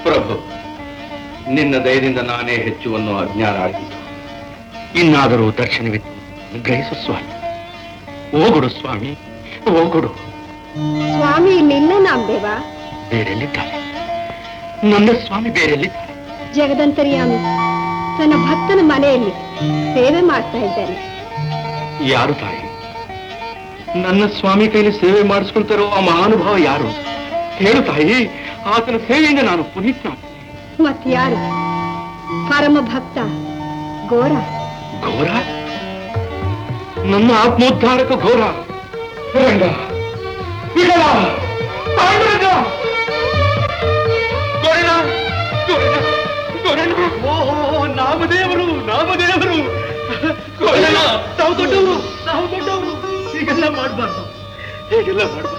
ಪ್ರಭು ನಿನ್ನ ದಯದಿಂದ ನಾನೇ ಹೆಚ್ಚುವನ್ನು ಅಜ್ಞಾನ ಆಗಿದ್ದು ಇನ್ನಾದರೂ ದರ್ಶನವಿತ್ತು ಗ್ರಹಿಸು ಸ್ವಾಮಿ ಹೋಗುಡು ಸ್ವಾಮಿ ಹೋಗುಡು ಸ್ವಾಮಿ ಇಲ್ಲಿಲ್ಲ ನಾಮದೇವ ಬೇರೆಲ್ಲಿದ್ದಾರೆ ನನ್ನ ಸ್ವಾಮಿ ಬೇರೆಲ್ಲಿದ್ದಾರೆ ಜಗದಂತರ್ಯಾಮಿ ತನ್ನ ಭಕ್ತನ ಮನೆಯಲ್ಲಿ ಸೇವೆ ಮಾಡ್ತಾ ಇದ್ದಾನೆ ಯಾರು ತಾಯಿ ನನ್ನ ಸ್ವಾಮಿ ಕೈಲಿ ಸೇವೆ ಮಾಡಿಸ್ಕೊಳ್ತಾರೋ ಆ ಮಹಾನುಭಾವ ಯಾರು ಹೇಳು ತಾಯಿ ಆತನ ಸೇವೆಯಿಂದ ನಾನು ಪುನೀತ್ನಾಗ್ತೀನಿ ಮತ್ಯಾರು ಪರಮ ಭಕ್ತ ಗೋರ ಘೋರ ನನ್ನ ಆತ್ಮೋದ್ಧಾರಕ ಘೋರ ರಂಗ ವಿಠಲ, ಪಾಂಡುರಂಗ! ಗೋರಣ್ಣ, ಗೋರಣ್ಣ, ಗೋರಣ್ಣ! ಓಹೋ ನಾಮದೇವರು ನಾಮದೇವರು ಗೋರಣ್ಣ, ತಾವು ದೊಡ್ಡವರು ತಾವು ದೊಡ್ಡವರು ಹೀಗೆಲ್ಲ ಮಾಡಬಾರ್ದು ಹೀಗೆಲ್ಲ ಮಾಡಬಾರ್ದು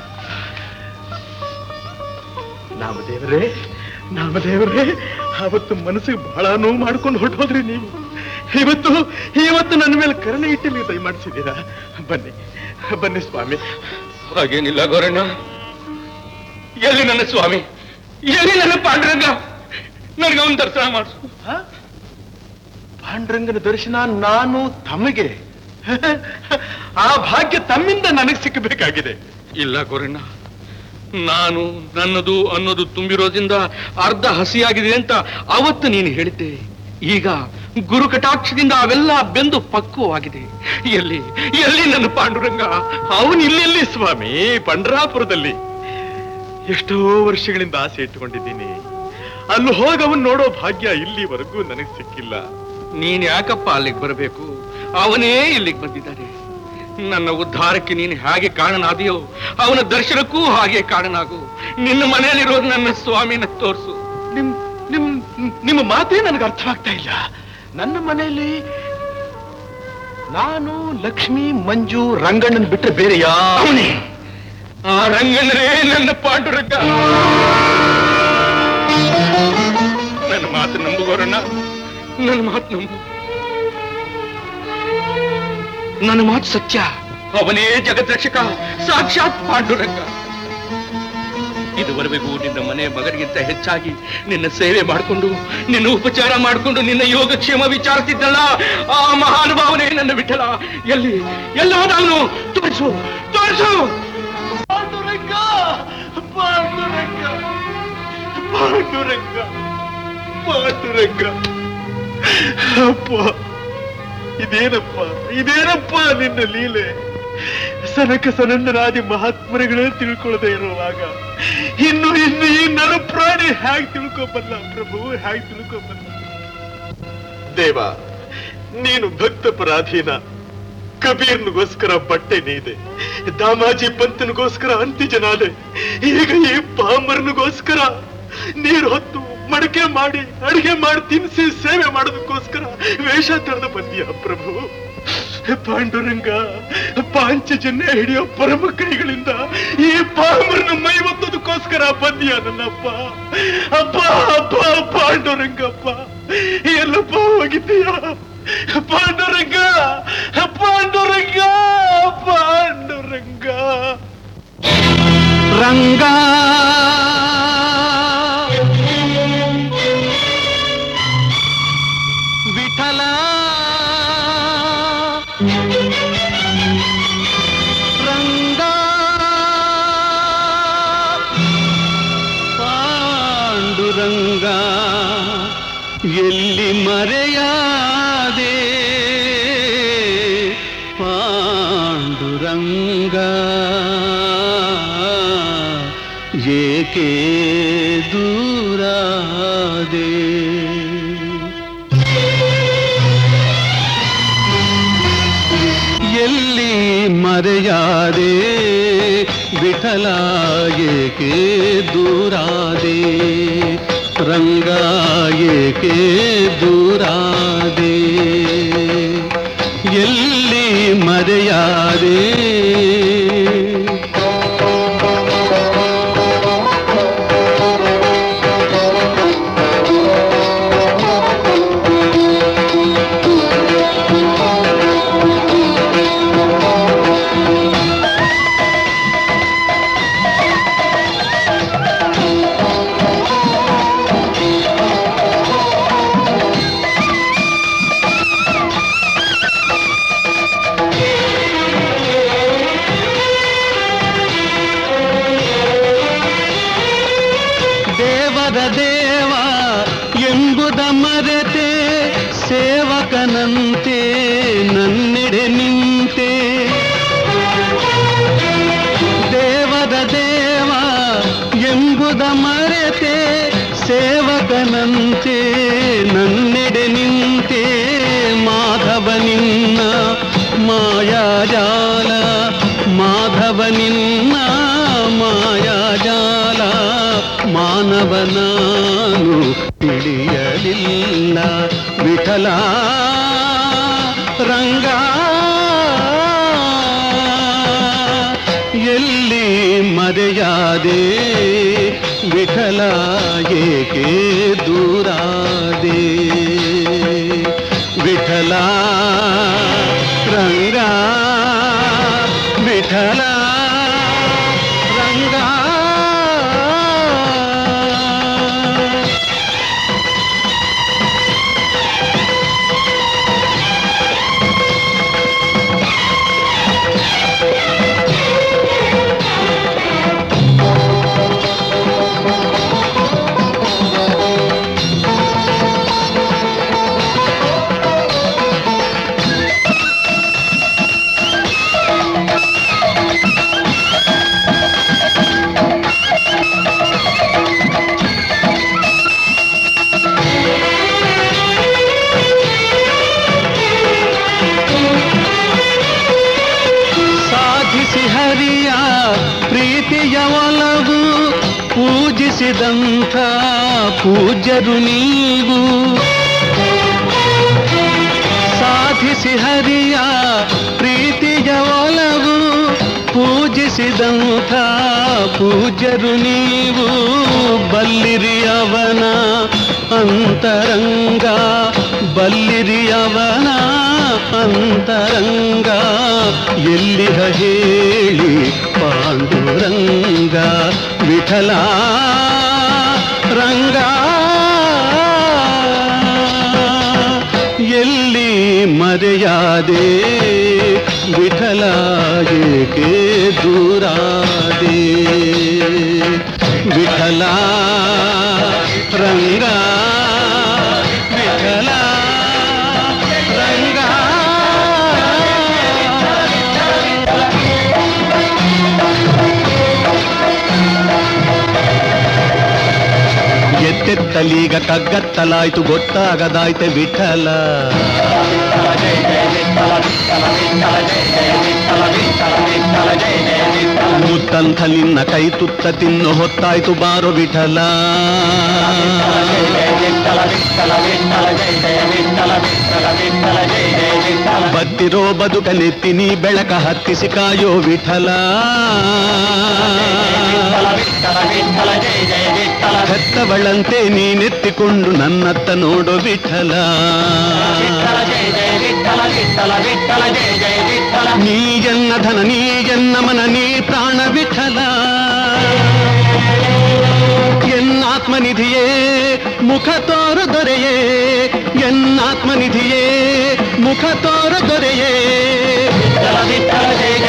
ನಾಮದೇವರೇ ನಾಮದೇವರೇ ಅವತ್ತು ಮನಸ್ಸಿಗೆ ಬಹಳ ನೋವು ಮಾಡ್ಕೊಂಡು ಹೊರಟೋದ್ರಿ ನೀವು ಇವತ್ತು ಇವತ್ತು ನನ್ನ ಮೇಲೆ ಕರುಣೆ ಇಟ್ಟು ನೀವು ದಯ ಮಾಡಿಸಿದ್ದೀರಾ ಬನ್ನಿ ಬನ್ನಿ ಸ್ವಾಮಿ ಹಾಗೇನಿಲ್ಲ ಗೋರಣ್ಣ ಎಲ್ಲಿ ನನ್ನ ಸ್ವಾಮಿ ಎಲ್ಲಿ ನನ್ನ ಪಾಂಡುರಂಗ ನನಗೆ ಅವನ ದರ್ಶನ ಮಾಡಿಸು ಪಾಂಡುರಂಗನ ದರ್ಶನ ನಾನು ತಮಗೆ ಆ ಭಾಗ್ಯ ತಮ್ಮಿಂದ ನನಗೆ ಸಿಕ್ಕಬೇಕಾಗಿದೆ ಇಲ್ಲ ಗೋರಣ್ಣ ನಾನು ನನ್ನದು ಅನ್ನೋದು ತುಂಬಿರೋದ್ರಿಂದ ಅರ್ಧ ಹಸಿಯಾಗಿದೆ ಅಂತ ಅವತ್ತು ನೀನು ಹೇಳಿದ್ದೆ ಈಗ ಗುರು ಕಟಾಕ್ಷದಿಂದ ಅವೆಲ್ಲ ಬೆಂದು ಪಕ್ವವಾಗಿದೆ ಎಲ್ಲಿ ಎಲ್ಲಿ ನನ್ನ ಪಾಂಡುರಂಗ ಅವನು ಇಲ್ಲೆಲ್ಲಿ ಸ್ವಾಮಿ ಪಂಡ್ರಾಪುರದಲ್ಲಿ ಎಷ್ಟೋ ವರ್ಷಗಳಿಂದ ಆಸೆ ಇಟ್ಟುಕೊಂಡಿದ್ದೀನಿ ಅಲ್ಲಿ ಹೋಗಿ ಅವನ್ ನೋಡೋ ಭಾಗ್ಯ ಇಲ್ಲಿವರೆಗೂ ನನಗೆ ಸಿಕ್ಕಿಲ್ಲ ನೀನ್ ಯಾಕಪ್ಪ ಅಲ್ಲಿಗೆ ಬರಬೇಕು ಅವನೇ ಇಲ್ಲಿಗೆ ಬಂದಿದ್ದಾನೆ ನನ್ನ ಉದ್ಧಾರಕ್ಕೆ ನೀನು ಹೇಗೆ ಕಾರಣನಾದೆಯೋ ಅವನ ದರ್ಶನಕ್ಕೂ ಹಾಗೆ ಕಾರಣನಾಗು ನಿನ್ನ ಮನೆಯಲ್ಲಿರೋದು ನನ್ನ ಸ್ವಾಮಿನ ತೋರಿಸು ನಿಮ್ ನಿಮ್ ನಿಮ್ಮ ಮಾತೇ ನನಗೆ ಅರ್ಥವಾಗ್ತಾ ಇಲ್ಲ ನನ್ನ ಮನೆಯಲ್ಲಿ ನಾನು ಲಕ್ಷ್ಮಿ ಮಂಜು ರಂಗಣ್ಣನ್ ಬಿಟ್ರೆ ಬೇರೆ ಯಾವನೇ ಆ ರಂಗಣ್ಣರೇ ನನ್ನ ಪಾಂಡುರಂಗ ನನ್ನ ಮಾತು ನಂಬುಗೋರಣ್ಣ ನನ್ನ ಮಾತು ನಂಬು ನನ್ನ ಮಾತು ಸತ್ಯ ಅವನೇ ಜಗದ್ರಕ್ಷಕ ಸಾಕ್ಷಾತ್ ಪಾಂಡುರಂಗ ಇದುವರೆಗೂ ನಿನ್ನ ಮನೆ ಮಗನಿಗಿಂತ ಹೆಚ್ಚಾಗಿ ನಿನ್ನ ಸೇವೆ ಮಾಡಿಕೊಂಡು ನಿನ್ನ ಉಪಚಾರ ಮಾಡಿಕೊಂಡು ನಿನ್ನ ಯೋಗಕ್ಷೇಮ ವಿಚಾರಿಸಿದ್ದಲ್ಲ ಆ ಮಹಾನುಭಾವನೆ ನನ್ನ ವಿಠಲ ಎಲ್ಲಿ ಎಲ್ಲ ಅವನು ತೋರಿಸು ತೋರಿಸು ಪಾಂಡುರಂಗ ಪಾಂಡುರಂಗ ಪಾಂಡುರಂಗ ಪಾಂಡುರಂಗ ಅಪ್ಪ ಇದೇನಪ್ಪ ಇದೇನಪ್ಪ ನಿನ್ನ ಲೀಲೆ ಸನಕ ಸನಂದನಾದಿ ಮಹಾತ್ಮರುಗಳೇ ತಿಳ್ಕೊಳ್ಳದೆ ಇರುವಾಗ ಇನ್ನು ಇನ್ನು ಈ ನರ ಪ್ರಾಣಿ ಹೇಗೆ ತಿಳ್ಕೊಬಲ್ಲ ಪ್ರಭು ಹೇಗೆ ತಿಳ್ಕೊಬಲ್ಲ ದೇವ ನೀನು ಭಕ್ತ ಪರಾಧೀನ ಕಬೀರ್ನಿಗೋಸ್ಕರ ಬಟ್ಟೆ ನೀದೆ ದಾಮಾಜಿ ಪಂತನಿಗೋಸ್ಕರ ಅಂತಿಜನಾದೆ ಈಗ ಈ ಪಾಮರ್ನಿಗೋಸ್ಕರ ನೀರು ಹೊತ್ತು ಮಡಕೆ ಮಾಡಿ ಅಡಿಗೆ ಮಾಡಿ ತಿನ್ನಿಸಿ ಸೇವೆ ಮಾಡೋದಕ್ಕೋಸ್ಕರ ವೇಷ ತಳೆದು ಬಂದಿಯ ಪ್ರಭು ಪಾಂಡುರಂಗ ಪಾಂಚಜನ್ಯ ಹಿಡಿಯೋ ಪರಮ ಕೈಗಳಿಂದ ಈ ಪಾಮರನ ಮೈ ಒತ್ತೋದಕ್ಕೋಸ್ಕರ ಬಂದಿಯ ನನ್ನಪ್ಪ ಅಪ್ಪ ಅಪ್ಪ ಪಾಂಡುರಂಗಪ್ಪ ಎಲ್ಲಪ್ಪ ಹೋಗಿದ್ದೀಯ ಪಾಂಡುರಂಗ ಪಾಂಡುರಂಗ ಪಾಂಡುರಂಗ ರಂಗ ವಿಠಲ ರಂಗ ಪಾಂಡುರಂಗ ಎಲ್ಲಿ ಮರೆಯಾದೆ ಪಾಂಡುರಂಗ ಏಕೆ ದೂರಾದೆ ಎಲ್ಲಿ ಮರೆಯಾದೆ ವಿಠಲ ಏಕೆ ದೂರಾದೆ ರಂಗ ಏಕೆ ದೂರಾದೆ ಎಲ್ಲಿ ಮರೆಯಾದೆ ಮೋದ ಮರೆತೆ ಸೇವಕನಂತೆ ನನ್ನೆಡೆ ನಿಂತೆ ಮಾಧವ ನಿನ್ನ ಮಾಯಾಜಾಲ ಮಾಧವ ನಿನ್ನ ಮಾಯಾಜಾಲ ಮಾನವನಾನು ತಿಳಿಯಲಿಲ್ಲ ವಿಠಲ ರಂಗ ಎಲ್ಲಿ ಮರೆಯಾದೆ ವಿಠಲ ಏಕೆ ದೂರಾದೆ ವಿಠಲ ರಂಗ ವಿಠಲ ರಂಗ ಸಾಧಿಸಿ ಹರಿಯ ಪ್ರೀತಿಯ ಒಲವು ಪೂಜಿಸಿದಂಥ ಪೂಜ್ಯರು ನೀವು ಸಾಧಿಸಿ ಹರಿಯ ಪ್ರೀತಿಯ ಒಲವು ಪೂಜಿಸಿದಂಥ ಪೂಜ್ಯರು ನೀವು ಬಲ್ಲಿರಿ ಅವನ ಅಂತರಂಗ ಬಲ್ಲಿರಿ ಅವನ ಅಂತರಂಗ ಎಲ್ಲಿಹ ಹೇಳಿ ಪಾಂಡುರಂಗ ವಿಠಲ ರಂಗ ಎಲ್ಲಿ ಮರೆಯಾದೆ ವಿಠಲ ಏಕೆ ದೂರಾದೆ ವಿಠಲ ರಂಗ ವಿಠಲ ರಂಗ ಎತ್ತೆತ್ತಲೀಗ ಕಗ್ಗತ್ತಲಾಯ್ತು ಗೊತ್ತಾಗದಾಯ್ತೆ ವಿಠಲ ಮುತ್ತಂಥ ನಿನ್ನ ಕೈ ತುತ್ತ ತಿನ್ನು ಹೊತ್ತಾಯ್ತು ಬಾರೋ ವಿಠಲ ಬತ್ತಿರೋ ಬದುಕ ನೆತ್ತಿನಿ ಬೆಳಕ ಹತ್ತಿಸಿ ಕಾಯೋ ವಿಠಲ ಹೆತ್ತವಳಂತೆ ನೀನೆತ್ತಿಕೊಂಡು ನನ್ನತ್ತ ನೋಡೋ ವಿಠಲ ನೀ ಎನ್ನ ಧನ ನೀ ಎನ್ನ ಮನ ನೀ ಪ್ರಾಣ ವಿಠಲ ಎನ್ನಾತ್ಮನಿಧಿಯೇ ಮುಖ ತೋರ ದೊರೆಯೇ ಎನ್ನಾತ್ಮನಿಧಿಯೇ ಮುಖ ತೋರ ದೊರೆಯೇ ವಿಠಲ ವಿಠಲ ಜಯ